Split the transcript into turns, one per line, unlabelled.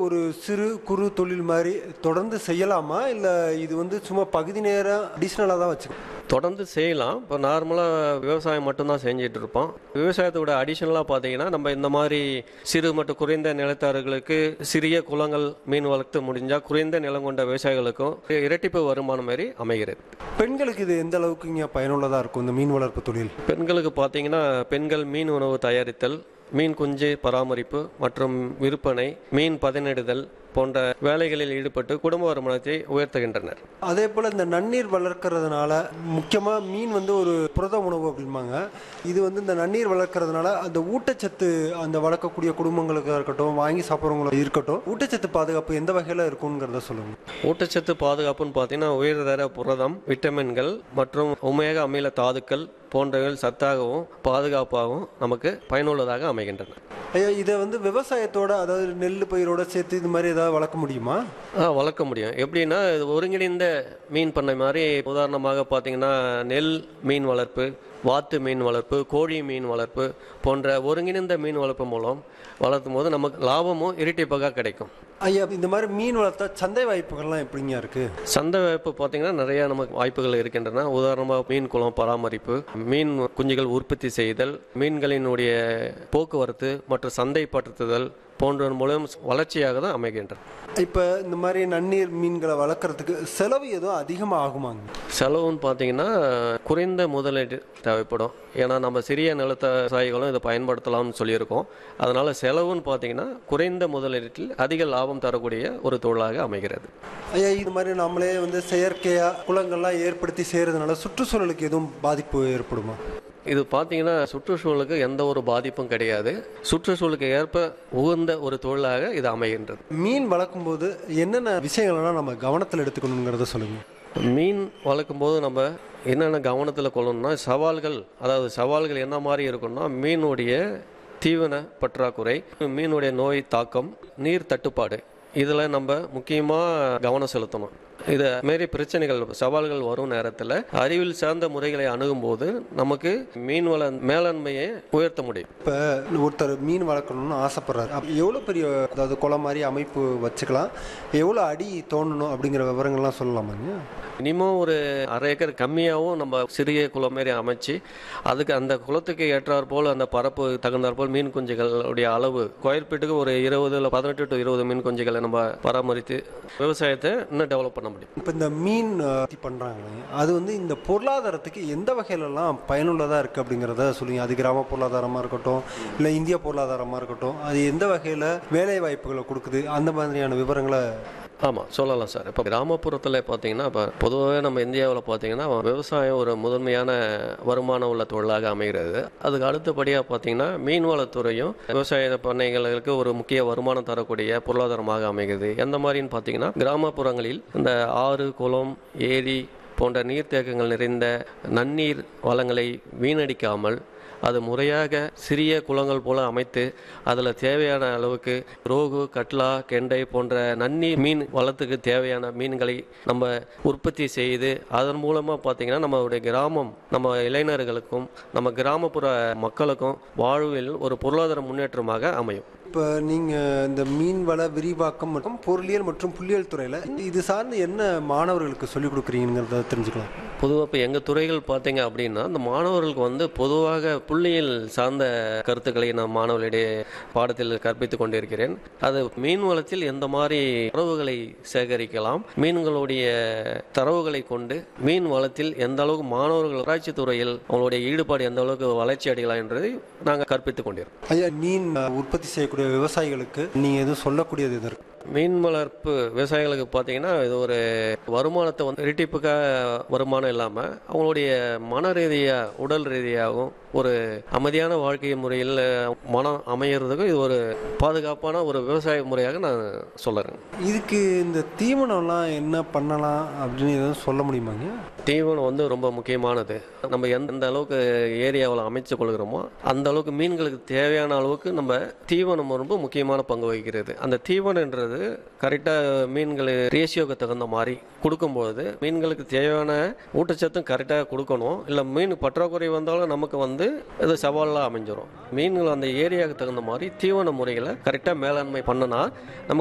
ஒரு சிறு குறு தொழில் மாதிரி தொடர்ந்து செய்யலாமா இல்லை இது வந்து சும்மா பகுதி நேரம் அடிஷ்னலாக தான் வச்சுக்கணும்
தொடர்ந்து செய்யலாம் இப்போ நார்மலாக விவசாயம் மட்டும்தான் செஞ்சுட்டு இருப்போம் விவசாயத்தோட அடிஷனலாக பார்த்தீங்கன்னா நம்ம இந்த மாதிரி சிறு மற்றும் குறைந்த நிலத்தார்களுக்கு சிறிய குளங்கள் மீன் வளர்த்து முடிஞ்சால் குறைந்த நிலம் கொண்ட விவசாயிகளுக்கும் இரட்டிப்பு வருமானம் மாதிரி அமைகிறது
பெண்களுக்கு இது எந்த அளவுக்கு இங்கே பயனுள்ளதாக இருக்கும் இந்த மீன் வளர்ப்பு தொழில்
பெண்களுக்கு பார்த்தீங்கன்னா பெண்கள் மீன் உணவு தயாரித்தல் மீன் குஞ்சு பராமரிப்பு மற்றும் விற்பனை மீன் பதனிடுதல் போன்ற வேலைகளில் ஈடுபட்டு குடும்ப வருமானத்தை உயர்த்துகின்றனர்
அதே போல் இந்த நன்னீர் வளர்க்கறதுனால முக்கியமாக மீன் வந்து ஒரு புரத உணவு அப்படிம்பாங்க இது வந்து இந்த நன்னீர் வளர்க்கறதுனால அந்த ஊட்டச்சத்து அந்த வளர்க்கக்கூடிய குடும்பங்களுக்கு இருக்கட்டும் வாங்கி சாப்பிட்றவங்களுக்கு இருக்கட்டும் ஊட்டச்சத்து பாதுகாப்பு எந்த வகையில் இருக்குங்கிறத சொல்லுங்க
ஊட்டச்சத்து பாதுகாப்புன்னு பார்த்தீங்கன்னா உயர்தர புரதம் விட்டமின்கள் மற்றும் ஒமேகா அமில தாதுக்கள் போன்றவைகள் சத்தாகவும் பாதுகாப்பாகவும் நமக்கு பயனுள்ளதாக அமைகின்றன
ஐயா இதை வந்து விவசாயத்தோட அதாவது நெல் பயிரோட சேர்த்து இது மாதிரி ஏதாவது வளர்க்க முடியுமா
ஆ வளர்க்க முடியும் எப்படின்னா இது ஒருங்கிணைந்த மீன் பண்ணை மாதிரி உதாரணமாக பார்த்தீங்கன்னா நெல் மீன் வளர்ப்பு வாத்து மீன் வளர்ப்பு கோழி மீன் வளர்ப்பு போன்ற ஒருங்கிணைந்த மீன் வளர்ப்பு மூலம் வளர்த்தும் போது நமக்கு லாபமும் இரட்டிப்பாக கிடைக்கும்
ஐயா இந்த மாதிரி மீன் வளர்த்தா சந்தை வாய்ப்புகள்லாம் எப்படிங்க இருக்கு
சந்தை வாய்ப்பு பார்த்தீங்கன்னா நிறைய நமக்கு வாய்ப்புகள் இருக்கின்றன உதாரணமாக மீன் குளம் பராமரிப்பு மீன் குஞ்சுகள் உற்பத்தி செய்தல் மீன்களினுடைய போக்குவரத்து மற்றும் சந்தைப்படுத்துதல் போன்றவன் மூலம் வளர்ச்சியாக தான் அமைகின்றன
இப்போ இந்த மாதிரி நன்னீர் மீன்களை வளர்க்குறதுக்கு செலவு எதுவும் அதிகமாக ஆகுமாங்க
செலவுன்னு பார்த்தீங்கன்னா குறைந்த முதலீடு தேவைப்படும் ஏன்னா நம்ம சிறிய நிலத்த விவசாயிகளும் இதை பயன்படுத்தலாம்னு சொல்லியிருக்கோம் அதனால் செலவுன்னு பார்த்தீங்கன்னா குறைந்த முதலீட்டில் அதிக லாபம் தரக்கூடிய ஒரு தொழிலாக அமைகிறது
ஐயா இது மாதிரி நம்மளே வந்து செயற்கையாக குளங்கள்லாம் ஏற்படுத்தி செய்கிறதுனால சுற்றுச்சூழலுக்கு எதுவும் பாதிப்பு ஏற்படுமா
இது பார்த்தீங்கன்னா சுற்றுச்சூழலுக்கு எந்த ஒரு பாதிப்பும் கிடையாது சுற்றுச்சூழலுக்கு ஏற்ப உகந்த ஒரு தொழிலாக இது அமைகின்றது
மீன் வளர்க்கும்போது என்னென்ன விஷயங்கள்லாம் நம்ம கவனத்தில் எடுத்துக்கணுங்கிறத சொல்லுங்கள்
மீன் வளர்க்கும் போது நம்ம என்னென்ன கவனத்தில் கொள்ளணும்னா சவால்கள் அதாவது சவால்கள் என்ன மாதிரி இருக்கும்னா மீனுடைய தீவன பற்றாக்குறை மீனுடைய நோய் தாக்கம் நீர் தட்டுப்பாடு இதில் நம்ம முக்கியமாக கவனம் செலுத்தணும் இதை மாரி பிரச்சனைகள் சவால்கள் வரும் நேரத்தில் அறிவியல் சார்ந்த முறைகளை அணுகும்போது நமக்கு மீன் வள மேலாண்மையை உயர்த்த முடியும்
இப்போ ஒருத்தர் மீன் வளர்க்கணும்னு ஆசைப்படுறாரு அப்ப எவ்வளோ பெரிய அதாவது குளம் மாதிரி அமைப்பு வச்சுக்கலாம் எவ்வளோ அடி தோண்டணும் அப்படிங்கிற விவரங்கள்லாம் சொல்லலாமாங்க
மினிமம் ஒரு அரை ஏக்கர் கம்மியாகவும் நம்ம சிறிய குளம் மாரி அமைச்சு அதுக்கு அந்த குளத்துக்கு ஏற்றாற் போல் அந்த பரப்பு தகுந்தாற் போல் மீன் குஞ்சுகளுடைய அளவு ஸ்கொயர் ஃபீட்டுக்கு ஒரு இருபது இல்லை பதினெட்டு டு இருபது மீன் குஞ்சுகளை நம்ம பராமரித்து விவசாயத்தை இன்னும் டெவலப் பண்ண முடியும்
இப்போ இந்த மீன் பண்ணுறாங்களே அது வந்து இந்த பொருளாதாரத்துக்கு எந்த வகையிலலாம் பயனுள்ளதாக இருக்குது அப்படிங்கிறத சொல்லுங்க அது கிராம பொருளாதாரமாக இருக்கட்டும் இல்லை இந்திய பொருளாதாரமாக இருக்கட்டும் அது எந்த வகையில் வேலை வாய்ப்புகளை கொடுக்குது அந்த மாதிரியான விவரங்களை
ஆமாம் சொல்லலாம் சார் இப்போ கிராமப்புறத்தில் பார்த்தீங்கன்னா இப்போ பொதுவாகவே நம்ம இந்தியாவில் பார்த்தீங்கன்னா விவசாயம் ஒரு முதன்மையான வருமானம் உள்ள தொழிலாக அமைகிறது அதுக்கு அடுத்தபடியாக பார்த்தீங்கன்னா மீன்வளத்துறையும் விவசாய பண்ணைகளுக்கு ஒரு முக்கிய வருமானம் தரக்கூடிய பொருளாதாரமாக அமைகிறது எந்த மாதிரின்னு பார்த்தீங்கன்னா கிராமப்புறங்களில் இந்த ஆறு குளம் ஏரி போன்ற நீர்த்தேக்கங்கள் நிறைந்த நன்னீர் வளங்களை வீணடிக்காமல் அது முறையாக சிறிய குளங்கள் போல அமைத்து அதில் தேவையான அளவுக்கு ரோகு கட்லா கெண்டை போன்ற நன்னீர் மீன் வளத்துக்கு தேவையான மீன்களை நம்ம உற்பத்தி செய்து அதன் மூலமாக பார்த்தீங்கன்னா நம்மளுடைய கிராமம் நம்ம இளைஞர்களுக்கும் நம்ம கிராமப்புற மக்களுக்கும் வாழ்வில் ஒரு பொருளாதார முன்னேற்றமாக அமையும்
இப்போ நீங்கள் இந்த மீன் வள விரிவாக்கம் மற்றும் பொருளியல் மற்றும் புள்ளியியல் துறையில் இது சார்ந்து என்ன மாணவர்களுக்கு சொல்லிக் கொடுக்குறீங்கிறத தெரிஞ்சுக்கலாம்
பொதுவாக இப்போ எங்கள் துறைகள் பார்த்தீங்க அப்படின்னா இந்த மாணவர்களுக்கு வந்து பொதுவாக புள்ளியியல் சார்ந்த கருத்துக்களை நான் மாணவர்களிடையே பாடத்தில் கற்பித்துக் கொண்டிருக்கிறேன் அது மீன் வளத்தில் எந்த மாதிரி தரவுகளை சேகரிக்கலாம் மீன்களுடைய தரவுகளை கொண்டு மீன் வளத்தில் எந்த அளவுக்கு மாணவர்கள் ஆராய்ச்சி துறையில் அவங்களுடைய ஈடுபாடு எந்த அளவுக்கு வளர்ச்சி அடையலாம் என்பதை நாங்கள் கற்பித்துக் கொண்டிருக்கோம்
ஐயா மீன் அஹ், உற்பத்தி செய்யக்கூடிய விவசாயிகளுக்கு நீங்கள் எதுவும் சொல்லக்கூடியது எது இருக்கு
மீன் வளர்ப்பு விவசாயிகளுக்கு பார்த்தீங்கன்னா இது ஒரு வருமானத்தை வந்து இரட்டிப்புக்காக வருமானம் இல்லாமல் அவங்களுடைய மன ரீதியாக உடல் ரீதியாகவும் ஒரு அமைதியான வாழ்க்கை முறையில் மனம் அமையிறதுக்கும் இது ஒரு பாதுகாப்பான ஒரு விவசாய முறையாக நான் சொல்லுறேன்
இதுக்கு இந்த தீவனம்லாம் என்ன பண்ணலாம் அப்படின்னு எதுவும் சொல்ல முடியுமாங்க
தீவனம் வந்து ரொம்ப முக்கியமானது நம்ம எந்த எந்த அளவுக்கு ஏரியாவில் அமைச்சு கொள்கிறோமோ அந்த அளவுக்கு மீன்களுக்கு தேவையான அளவுக்கு நம்ம தீவனம் ரொம்ப முக்கியமான பங்கு வகிக்கிறது அந்த தீவனன்றது கரெக்டாக மீன்கள் ரேஷியோக்கு தகுந்த மாதிரி கொடுக்கும்பொழுது மீன்களுக்கு தேவையான ஊட்டச்சத்தும் கரெக்டாக கொடுக்கணும் இல்லை மீன் பற்றாக்குறை வந்தாலும் நமக்கு வந்து இது சவாலாக அமைஞ்சிரும் மீன்கள் அந்த ஏரியாவுக்கு தகுந்த மாதிரி தீவன முறைகளை கரெக்டாக மேலாண்மை பண்ணனா நமக்கு